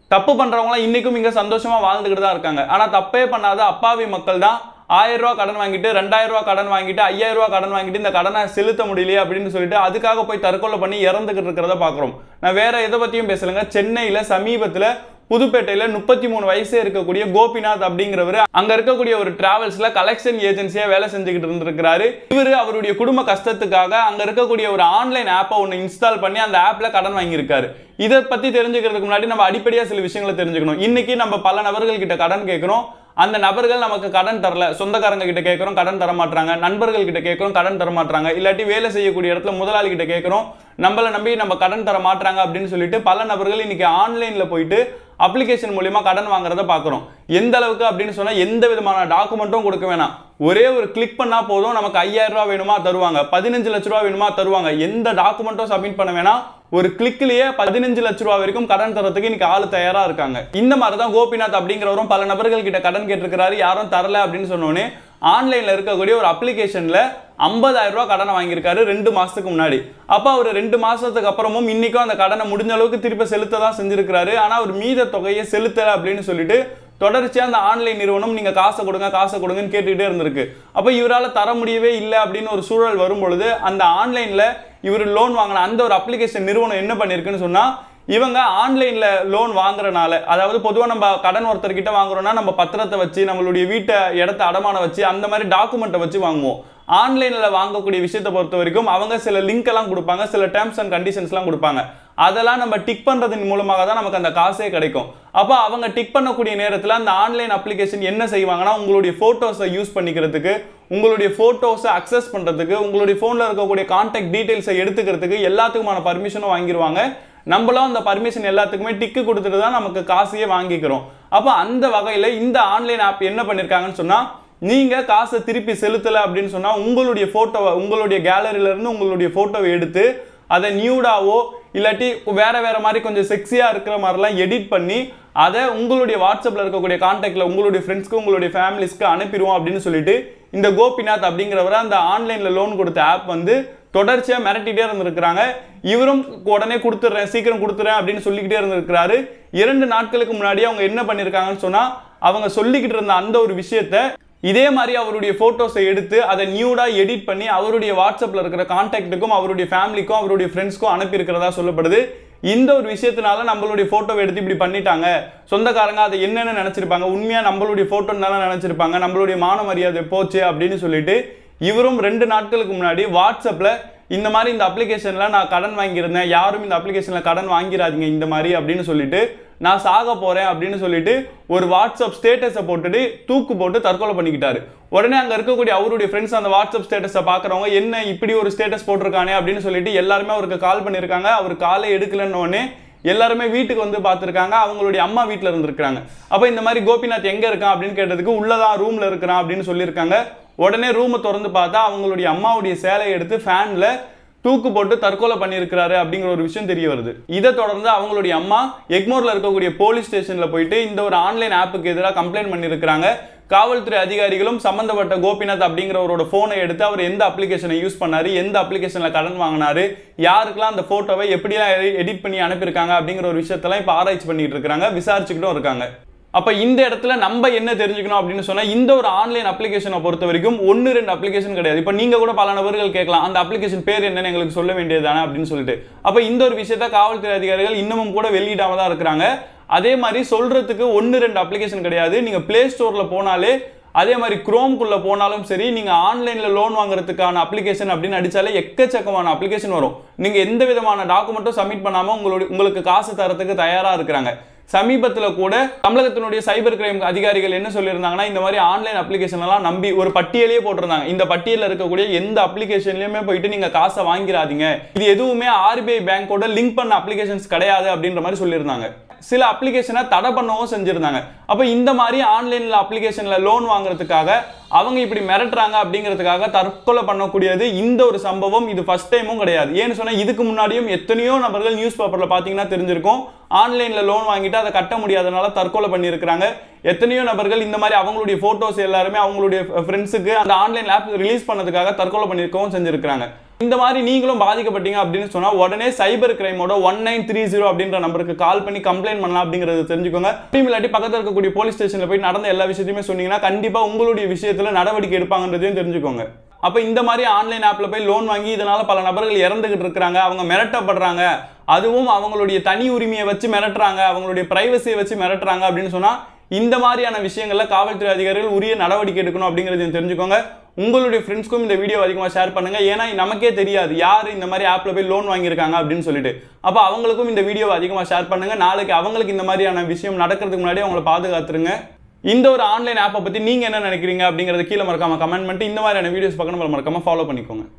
தப்பு பண்றவங்களாம் இன்னைக்கும் இங்க சந்தோஷமா வாழ்ந்துகிட்டு தான் இருக்காங்க ஆனா தப்பே பண்ணாத அப்பாவி மக்கள் தான் ஆயிரம் ரூபாய் கடன் வாங்கிட்டு ரெண்டாயிரம் ரூபாய் கடன் வாங்கிட்டு ஐயாயிரம் ரூபாய் கடன் வாங்கிட்டு இந்த கடனை செலுத்த முடியலையே அப்படின்னு சொல்லிட்டு அதுக்காக போய் தற்கொலை பண்ணி இறந்துகிட்டு இருக்கிறத பாக்குறோம் நான் வேற எதை பத்தியும் பேசலைங்க சென்னையில சமீபத்துல புதுப்பேட்டையில முப்பத்தி மூணு வயசே இருக்கக்கூடிய கோபிநாத் அப்படிங்கிறவர் அங்க இருக்கக்கூடிய ஒரு டிராவல்ஸ்ல கலெக்ஷன் ஏஜென்சியா வேலை செஞ்சுக்கிட்டு இருந்திருக்கிறாரு இவர் அவருடைய குடும்ப கஷ்டத்துக்காக அங்க இருக்கக்கூடிய ஒரு ஆன்லைன் ஆப்பை ஒன்று இன்ஸ்டால் பண்ணி அந்த ஆப்ல கடன் வாங்கியிருக்காரு இதை பத்தி தெரிஞ்சுக்கிறதுக்கு முன்னாடி நம்ம அடிப்படையா சில விஷயங்களை தெரிஞ்சுக்கணும் இன்னைக்கு நம்ம பல நபர்கள் கிட்ட கடன் கேட்கிறோம் அந்த நபர்கள் நமக்கு கடன் தரல சொந்தக்காரங்க கிட்ட கேட்கிறோம் கடன் தர மாட்டாங்க நண்பர்கள் கிட்ட கேட்கிறோம் கடன் தர மாட்டாங்க இல்லாட்டி வேலை செய்யக்கூடிய இடத்துல முதலாளி கிட்ட கேட்கிறோம் நம்மளை நம்பி நம்ம கடன் தர மாட்டாங்க அப்படின்னு சொல்லிட்டு பல நபர்கள் இன்னைக்கு ஆன்லைன்ல போயிட்டு அப்ளிகேஷன் மூலியமா கடன் வாங்குறத பார்க்குறோம் எந்த அளவுக்கு அப்படின்னு சொன்னா எந்த விதமான டாக்குமெண்ட்டும் கொடுக்க வேணாம் ஒரே ஒரு கிளிக் பண்ணா போதும் நமக்கு ஐயாயிரம் ரூபாய் வேணுமா தருவாங்க பதினஞ்சு லட்ச ரூபாய் வேணுமா தருவாங்க எந்த டாக்குமெண்ட்டும் சப்மிட் பண்ண வேணாம் ஒரு கிளிக்லயே பதினஞ்சு லட்ச ரூபாய் வரைக்கும் கடன் தரத்துக்கு இன்னைக்கு ஆளு தயாரா இருக்காங்க இந்த மாதிரி தான் கோபிநாத் அப்படிங்கிறவரும் பல நபர்கள் கிட்ட கடன் கேட்டிருக்கிறாரு யாரும் தரல அப்படின்னு சொன்னோன்னே ஆன்லைன்ல இருக்கக்கூடிய ஒரு அப்ளிகேஷன்ல ஐம்பதாயிரம் ரூபாய் கடனை வாங்கியிருக்காரு ரெண்டு மாசத்துக்கு முன்னாடி அப்ப அவர் ரெண்டு மாசத்துக்கு அப்புறமும் இன்னைக்கும் அந்த கடனை முடிஞ்ச அளவுக்கு திருப்பி செலுத்த தான் செஞ்சிருக்கிறாரு ஆனா அவர் மீத தொகையை செலுத்தல அப்படின்னு சொல்லிட்டு தொடர்ச்சியா அந்த ஆன்லைன் நிறுவனம் நீங்க காசை கொடுங்க காசை கொடுங்கன்னு கேட்டுக்கிட்டே இருந்திருக்கு அப்ப இவரால தர முடியவே இல்லை அப்படின்னு ஒரு சூழல் வரும் பொழுது அந்த ஆன்லைன்ல இவர் லோன் வாங்கின அந்த ஒரு அப்ளிகேஷன் நிறுவனம் என்ன பண்ணிருக்குன்னு சொன்னா இவங்க ஆன்லைன்ல லோன் வாங்குறனால அதாவது பொதுவாக நம்ம கடன் ஒருத்தர்கிட்ட வாங்குறோம்னா நம்ம பத்திரத்தை வச்சு நம்மளுடைய வீட்டை இடத்த அடமானம் வச்சு அந்த மாதிரி டாக்குமெண்ட்டை வச்சு வாங்குவோம் ஆன்லைன்ல வாங்கக்கூடிய விஷயத்தை பொறுத்த வரைக்கும் அவங்க சில லிங்க் எல்லாம் கொடுப்பாங்க சில டேர்ம்ஸ் அண்ட் கண்டிஷன்ஸ்லாம் கொடுப்பாங்க அதெல்லாம் நம்ம டிக் பண்றதன் மூலமாக தான் நமக்கு அந்த காசே கிடைக்கும் அப்போ அவங்க டிக் பண்ணக்கூடிய நேரத்தில் அந்த ஆன்லைன் அப்ளிகேஷன் என்ன செய்வாங்கன்னா உங்களுடைய ஃபோட்டோஸை யூஸ் பண்ணிக்கிறதுக்கு உங்களுடைய ஃபோட்டோஸை அக்சஸ் பண்ணுறதுக்கு உங்களுடைய ஃபோனில் இருக்கக்கூடிய கான்டாக்ட் டீட்டெயில்ஸை எடுத்துக்கிறதுக்கு எல்லாத்துக்குமான பர்மிஷனும் வாங்கிடுவாங்க நம்மளும் அந்த பர்மிஷன் எல்லாத்துக்குமே டிக்கு கொடுத்துட்டு தான் நமக்கு காசையே வாங்கிக்கிறோம் அப்போ அந்த வகையில் இந்த ஆன்லைன் ஆப் என்ன பண்ணியிருக்காங்கன்னு சொன்னால் நீங்கள் காசை திருப்பி செலுத்தலை அப்படின்னு சொன்னால் உங்களுடைய ஃபோட்டோவை உங்களுடைய கேலரியில இருந்து உங்களுடைய ஃபோட்டோவை எடுத்து அதை நியூடாவோ இல்லாட்டி வேற வேற மாதிரி கொஞ்சம் செக்ஸியாக இருக்கிற மாதிரிலாம் எடிட் பண்ணி அதை உங்களுடைய வாட்ஸ்அப்பில் இருக்கக்கூடிய கான்டாக்டில் உங்களுடைய ஃப்ரெண்ட்ஸ்க்கு உங்களுடைய ஃபேமிலிஸ்க்கு அனுப்பிடுவோம் அப்படின்னு சொல்லிட்டு இந்த கோபிநாத் அப்படிங்கிறவரை அந்த ஆன்லைனில் லோன் கொடுத்த ஆப் வந்து தொடர்ச்சியாக மிரட்டிகிட்டே இருந்திருக்கிறாங்க இவரும் உடனே கொடுத்துட்றேன் சீக்கிரம் கொடுத்துறேன் அப்படின்னு சொல்லிக்கிட்டே இருந்திருக்கிறாரு இரண்டு நாட்களுக்கு முன்னாடி அவங்க என்ன பண்ணியிருக்காங்கன்னு சொன்னால் அவங்க சொல்லிக்கிட்டு இருந்த அந்த ஒரு விஷயத்த இதே மாதிரி அவருடைய போட்டோஸை எடுத்து அதை நியூடா எடிட் பண்ணி அவருடைய வாட்ஸ்அப்ல இருக்கிற கான்டாக்ட்டுக்கும் அவருடைய ஃபேமிலிக்கும் அவருடைய ஃப்ரெண்ட்ஸ்க்கும் அனுப்பியிருக்கிறதா சொல்லப்படுது இந்த ஒரு விஷயத்தினால நம்மளுடைய போட்டோவை எடுத்து இப்படி பண்ணிட்டாங்க சொந்தக்காரங்க அதை என்னென்ன நினைச்சிருப்பாங்க உண்மையா நம்மளுடைய போட்டோன்னு தானே நினைச்சிருப்பாங்க நம்மளுடைய மான மரியாதை போச்சு அப்படின்னு சொல்லிட்டு இவரும் ரெண்டு நாட்களுக்கு முன்னாடி வாட்ஸ்அப்ல இந்த மாதிரி இந்த அப்ளிகேஷன்ல நான் கடன் வாங்கியிருந்தேன் யாரும் இந்த அப்ளிகேஷன்ல கடன் வாங்கிடாதீங்க இந்த மாதிரி அப்படின்னு சொல்லிட்டு நான் சாக போறேன் அப்படின்னு சொல்லிட்டு ஒரு வாட்ஸ்அப் ஸ்டேட்டஸை போட்டுட்டு தூக்கு போட்டு தற்கொலை பண்ணிக்கிட்டாரு உடனே அங்க இருக்கக்கூடிய அவருடைய ஃப்ரெண்ட்ஸ் அந்த வாட்ஸ்அப் ஸ்டேட்டஸை பாக்குறவங்க என்ன இப்படி ஒரு ஸ்டேட்டஸ் போட்டிருக்கானே அப்படின்னு சொல்லிட்டு எல்லாருமே அவருக்கு கால் பண்ணியிருக்காங்க அவர் காலை எடுக்கலன்னு உடனே எல்லாருமே வீட்டுக்கு வந்து பார்த்துருக்காங்க அவங்களுடைய அம்மா வீட்டில் இருந்திருக்காங்க அப்போ இந்த மாதிரி கோபிநாத் எங்கே இருக்கான் அப்படின்னு கேட்டதுக்கு உள்ளதான் ரூமில் இருக்கிறான் அப்படின்னு சொல்லியிருக்காங்க உடனே ரூமை திறந்து பார்த்தா அவங்களுடைய அம்மாவுடைய சேலையை எடுத்து ஃபேனில் தூக்கு போட்டு தற்கொலை பண்ணியிருக்கிறாரு அப்படிங்கிற ஒரு விஷயம் தெரிய வருது இதை தொடர்ந்து அவங்களுடைய அம்மா எக்மோர்ல இருக்கக்கூடிய போலீஸ் ஸ்டேஷன்ல போயிட்டு இந்த ஒரு ஆன்லைன் ஆப்புக்கு எதிராக கம்ப்ளைண்ட் பண்ணியிருக்கிறாங்க காவல்துறை அதிகாரிகளும் சம்பந்தப்பட்ட கோபிநாத் அப்படிங்கிறவரோட போனை எடுத்து அவர் எந்த அப்ளிகேஷனை யூஸ் பண்ணாரு எந்த அப்ளிகேஷன்ல கடன் வாங்கினாரு யாருக்கெல்லாம் அந்த போட்டோவை எப்படிலாம் எடிட் பண்ணி அனுப்பியிருக்காங்க அப்படிங்கிற ஒரு விஷயத்தெல்லாம் இப்போ ஆராய்ச்சி பண்ணிட்டு இருக்காங்க விசாரிச்சுக்கிட்டும் இருக்காங்க அப்ப இந்த இடத்துல நம்ம என்ன தெரிஞ்சுக்கணும் அப்படின்னு சொன்னா இந்த ஒரு ஆன்லைன் அப்ளிகேஷனை பொறுத்த வரைக்கும் ஒன்னு ரெண்டு அப்ளிகேஷன் கிடையாது இப்ப நீங்க கூட பல நபர்கள் கேட்கலாம் அந்த அப்ளிகேஷன் பேர் என்னன்னு எங்களுக்கு சொல்ல வேண்டியதுதானே அப்படின்னு சொல்லிட்டு அப்ப இந்த ஒரு விஷயத்த காவல்துறை அதிகாரிகள் இன்னமும் கூட வெளியிடாம தான் இருக்கிறாங்க அதே மாதிரி சொல்றதுக்கு ஒன்னு ரெண்டு அப்ளிகேஷன் கிடையாது நீங்க பிளே ஸ்டோர்ல போனாலே அதே மாதிரி குரோம்குள்ள போனாலும் சரி நீங்க ஆன்லைன்ல லோன் வாங்குறதுக்கான அப்ளிகேஷன் அப்படின்னு அடிச்சாலே எக்கச்சக்கமான அப்ளிகேஷன் வரும் நீங்க எந்த விதமான டாக்குமெண்ட்டும் சப்மிட் பண்ணாம உங்களுடைய உங்களுக்கு காசு தரத்துக்கு தயாரா இருக்கிறாங்க சமீபத்தில் கூட தமிழகத்தினுடைய சைபர் கிரைம் அதிகாரிகள் என்ன சொல்லியிருந்தாங்கன்னா இந்த மாதிரி ஆன்லைன் அப்ளிகேஷன் எல்லாம் நம்பி ஒரு பட்டியலே போட்டிருந்தாங்க இந்த பட்டியலில் இருக்கக்கூடிய எந்த அப்ளிகேஷன்லயுமே போயிட்டு நீங்க காசை வாங்கிடாதீங்க இது எதுவுமே ஆர்பிஐ பேங்கோட லிங்க் பண்ண அப்ளிகேஷன்ஸ் கிடையாது அப்படின்ற மாதிரி சொல்லியிருந்தாங்க சில அப்ளிகேஷனை தடை பண்ணவும் செஞ்சிருந்தாங்க அப்போ இந்த மாதிரி ஆன்லைன்ல அப்ளிகேஷன்ல லோன் வாங்குறதுக்காக அவங்க இப்படி மிரட்டுறாங்க அப்படிங்கிறதுக்காக தற்கொலை பண்ணக்கூடியது இந்த ஒரு சம்பவம் இது ஃபர்ஸ்ட் டைமும் கிடையாது ஏன்னு சொன்னா இதுக்கு முன்னாடியும் எத்தனையோ நபர்கள் நியூஸ் பேப்பர்ல பாத்தீங்கன்னா தெரிஞ்சிருக்கும் ஆன்லைன்ல லோன் வாங்கிட்டு அதை கட்ட முடியாதனால தற்கொலை பண்ணியிருக்கிறாங்க எத்தனையோ நபர்கள் இந்த மாதிரி அவங்களுடைய போட்டோஸ் எல்லாருமே அவங்களுடைய ஃப்ரெண்ட்ஸுக்கு அந்த ஆன்லைன் ஆப் ரிலீஸ் பண்ணதுக்காக தற்கொலை பண்ணியிருக்கவும் செஞ்சிருக்கிறாங்க இந்த மாதிரி நீங்களும் பாதிக்கப்பட்டீங்க அப்படின்னு சொன்னா உடனே சைபர் கிரைமோட ஒன் நைன் த்ரீ ஜீரோ அப்படின்ற நம்பருக்கு கால் பண்ணி கம்ப்ளைண்ட் பண்ணலாம் அப்படிங்கறத தெரிஞ்சுக்கோங்க அப்படி இல்லாட்டி பக்கத்துல இருக்கக்கூடிய போலீஸ் ஸ்டேஷன்ல போய் நடந்த எல்லா விஷயத்தையுமே சொன்னீங்கன்னா கண்டிப்பா உங்களுடைய விஷயத்துல நடவடிக்கை எடுப்பாங்கன்றதையும் தெரிஞ்சுக்கோங்க அப்ப இந்த மாதிரி ஆன்லைன் ஆப்ல போய் லோன் வாங்கி இதனால பல நபர்கள் இறந்துகிட்டு இருக்கிறாங்க அவங்க மிரட்டப்படுறாங்க அதுவும் அவங்களுடைய தனி உரிமையை வச்சு மிரட்டுறாங்க அவங்களுடைய பிரைவசியை வச்சு மிரட்டுறாங்க அப்படின்னு சொன்னா இந்த மாதிரியான விஷயங்கள்ல காவல்துறை அதிகாரிகள் உரிய நடவடிக்கை எடுக்கணும் அப்படிங்கறதையும் தெரிஞ்சுக்கோங்க உங்களுடைய ஃப்ரெண்ட்ஸ்க்கும் இந்த வீடியோ அதிகமாக ஷேர் பண்ணுங்க ஏன்னா நமக்கே தெரியாது யார் இந்த மாதிரி ஆப்ல போய் லோன் வாங்கியிருக்காங்க அப்படின்னு சொல்லிட்டு அப்போ அவங்களுக்கும் இந்த வீடியோவை அதிகமாக ஷேர் பண்ணுங்க நாளைக்கு அவங்களுக்கு இந்த மாதிரியான விஷயம் நடக்கிறதுக்கு முன்னாடி அவங்கள பாதுகாத்துருங்க இந்த ஒரு ஆன்லைன் ஆப்பை பத்தி நீங்க என்ன நினைக்கிறீங்க அப்படிங்கறத கீழே மறக்காம கமெண்ட் பண்ணிட்டு இந்த மாதிரியான வீடியோஸ் பார்க்கணும் மறக்காம ஃபாலோ பண்ணிக்கோங்க